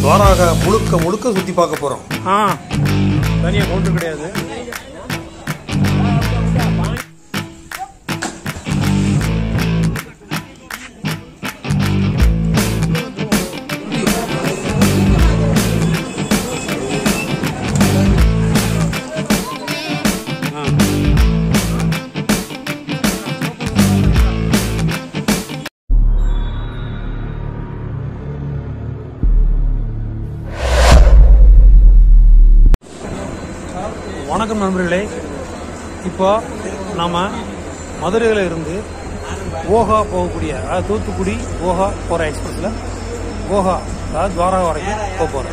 துவாராக முழுக்க முழுக்க சுற்றி பார்க்க போகிறோம் ஆ தனியாக கவுண்டர் கிடையாது வணக்கம் நண்பர்களே இப்போ நாம் மதுரையில் இருந்து ஓஹா போகக்கூடிய அதாவது தூத்துக்குடி ஓஹா போகிற எக்ஸ்பிரஸில் ஓஹா அதாவது துவாரகா வரைக்கும் போக போகிறோம்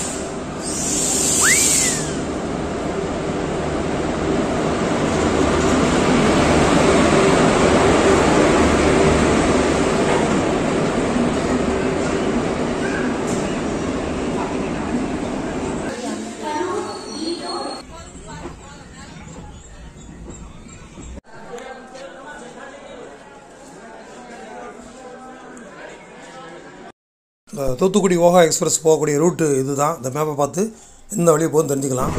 இந்த தூத்துக்குடி ஓஹா எக்ஸ்பிரஸ் போகக்கூடிய ரூட்டு இதுதான் இந்த மேப்பை பார்த்து எந்த வழியை போகுதுன்னு தெரிஞ்சுக்கலாம்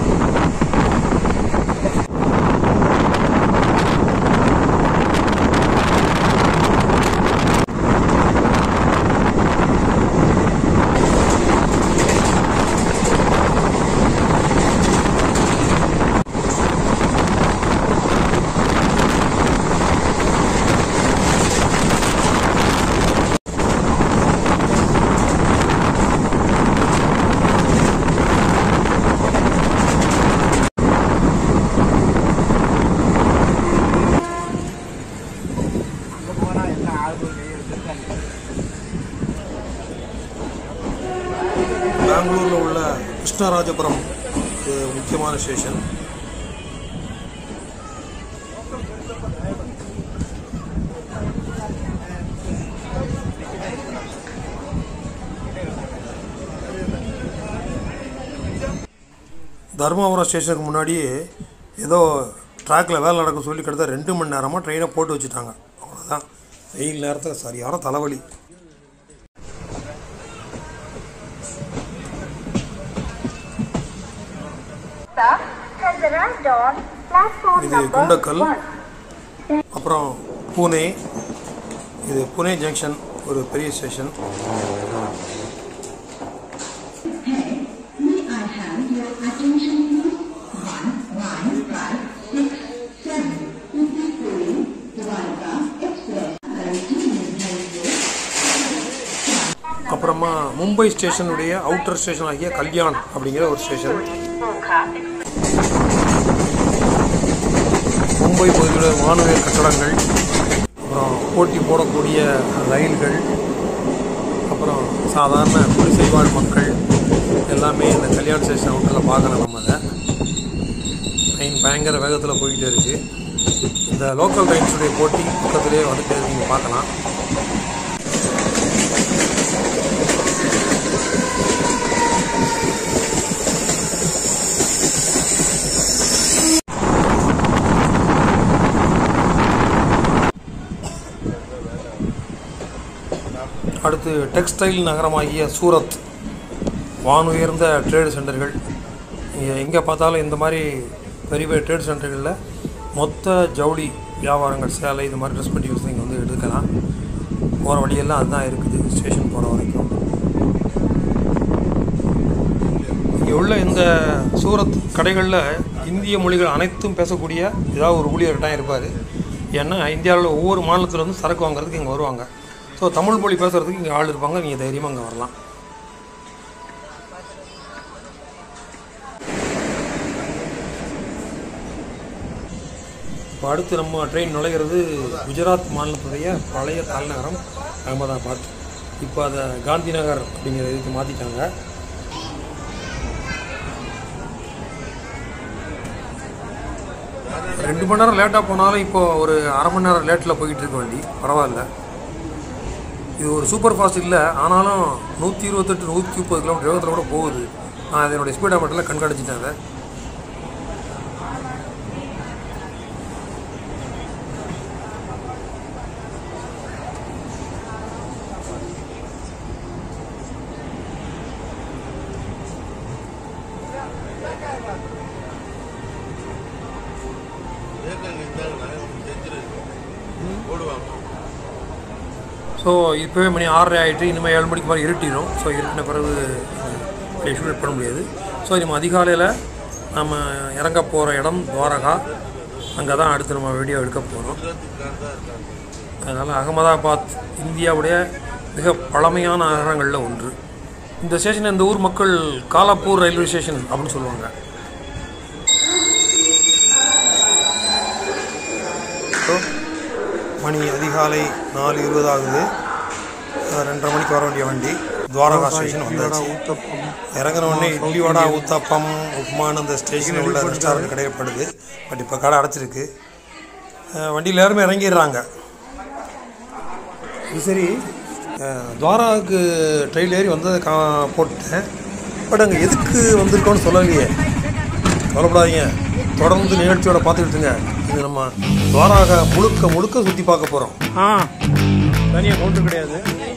பெங்களூரில் உள்ள கிருஷ்ணராஜபுரம் இது முக்கியமான ஸ்டேஷன் தர்மாபுரம் ஸ்டேஷனுக்கு முன்னாடி ஏதோ ட்ராக்கில் வேலை நடக்கும் சொல்லி கிட்டத்தட்ட ரெண்டு மணி நேரமாக ட்ரெயினை போட்டு வச்சுட்டாங்க அவ்வளோதான் வெயில் நேரத்தில் சரியான தலைவலி Sir has arrived on platform இது number குண்டக்கல் one. அப்புறம் பூனே இது புனே ஜங்ஷன் ஒரு பெரிய station May I have your attention please? One, nine, five, six, seven. Tuticorin, Dwarka Express. Currently Railway. அப்புறமா மும்பை ஸ்டேஷனுடைய அவுட்டர் ஸ்டேஷன் ஆகிய கல்யாண் அப்படிங்கிற ஒரு ஸ்டேஷன் மும்பை பகுதியில் வானவியல் கட்டடங்கள் அப்புறம் போட்டி போடக்கூடிய ரயில்கள் அப்புறம் சாதாரண குடிசை வாழ் மக்கள் எல்லாமே இந்த கல்யாண் ஸ்டேஷன் அவுட்டரில் பார்க்கலாம் நம்ம அதை ட்ரெயின் பயங்கர வேகத்தில் போய்கிட்டே இருக்குது இந்த லோக்கல் ட்ரெயின்ஸுடைய போட்டி பக்கத்துலேயே வந்துட்டு நீங்கள் பார்க்கலாம் அடுத்து டெக்ஸ்டைல் நகரமாகிய சூரத் வானுயர்ந்த ட்ரேடு சென்டர்கள் இங்கே எங்கே பார்த்தாலும் இந்த மாதிரி பெரிய பெரிய ட்ரேட் சென்டர்களில் மொத்த ஜவுளி வியாபாரங்கள் சேலை இது மாதிரி ட்ரெஸ் மெட்டீரியல்ஸ் நீங்கள் வந்து எடுக்கலாம் போகிற வழியெல்லாம் அதுதான் இருக்குது ஸ்டேஷன் போகிற வரைக்கும் இங்கே உள்ள இந்த சூரத் கடைகளில் இந்திய மொழிகள் அனைத்தும் பேசக்கூடிய ஏதாவது ஒரு ஊழியர் கட்டாயம் இருப்பார் ஏன்னா இந்தியாவில் ஒவ்வொரு மாநிலத்தில் வந்து சரக்கு வாங்குறதுக்கு இங்கே வருவாங்க ஸோ தமிழ் மொழி பேசுகிறதுக்கு இங்கே ஆள் இருப்பாங்க நீங்கள் தைரியமாக இங்கே வரலாம் இப்போ அடுத்து நம்ம ட்ரெயின் நுழைகிறது குஜராத் மாநிலத்துடைய பழைய தலைநகரம் அகமதாபாத் இப்போ அதை காந்தி நகர் அப்படிங்கிற இதுக்கு மாற்றிட்டாங்க ரெண்டு மணி நேரம் லேட்டாக போனாலும் இப்போ ஒரு அரை மணி நேரம் லேட்டில் போய்கிட்டு இருக்க வண்டி பரவாயில்ல இது ஒரு சூப்பர் ஃபாஸ்ட் இல்லை ஆனாலும் நூற்றி இருபத்தெட்டு நூற்றி முப்பது கிலோமீட்டர் வேகத்தில் கூட போகுது நான் இதனுடைய ஸ்பீடை மட்டும் கண்காணிச்சிட்டேன் அதை ஸோ இப்போவே மணி ஆறரை ஆகிட்டு இனிமேல் ஏழு மணிக்கு மாதிரி இருட்டிடும் ஸோ இருட்டின பிறகு ஷூட் பண்ண முடியாது ஸோ நம்ம அதிகாலையில் நம்ம இறங்க போகிற இடம் துவாரகா அங்கே தான் அடுத்து நம்ம வீடியோ எடுக்க போகிறோம் அதனால் அகமதாபாத் இந்தியாவுடைய மிக பழமையான நகரங்களில் ஒன்று இந்த ஸ்டேஷன் இந்த ஊர் மக்கள் காலாப்பூர் ரயில்வே ஸ்டேஷன் அப்படின்னு சொல்லுவாங்க ஸோ மணி அதிகாலை நாலு இருபது ஆகுது அஹ் ரெண்டரை மணிக்கு வர வேண்டிய வண்டி துவாரகா ஸ்டேஷன் வந்தாச்சு இறங்குன உடனே இட்லி வடா ஊத்தப்பம் உப்புமான்னு அந்த ஸ்டேஷனில் உள்ள ரெஸ்டாரண்ட் கிடையப்படுது பட் இப்போ கடை அடைச்சிருக்கு அஹ் வண்டியில் எல்லாருமே இறங்கிடுறாங்க இது சரி அஹ் துவாராவுக்கு ட்ரெயில் ஏறி வந்ததை கா போட்டேன் பட் அங்கே எதுக்கு வந்திருக்கோன்னு சொல்லலையே கவலைப்படாதீங்க தொடர்ந்து நிகழ்ச்சியோட பார்த்துக்கிட்டு இருங்க இது நம்ம துவாராக முழுக்க முழுக்க சுற்றி பார்க்க போகிறோம் ஆ தனியாக கவுண்டர் கிடையாது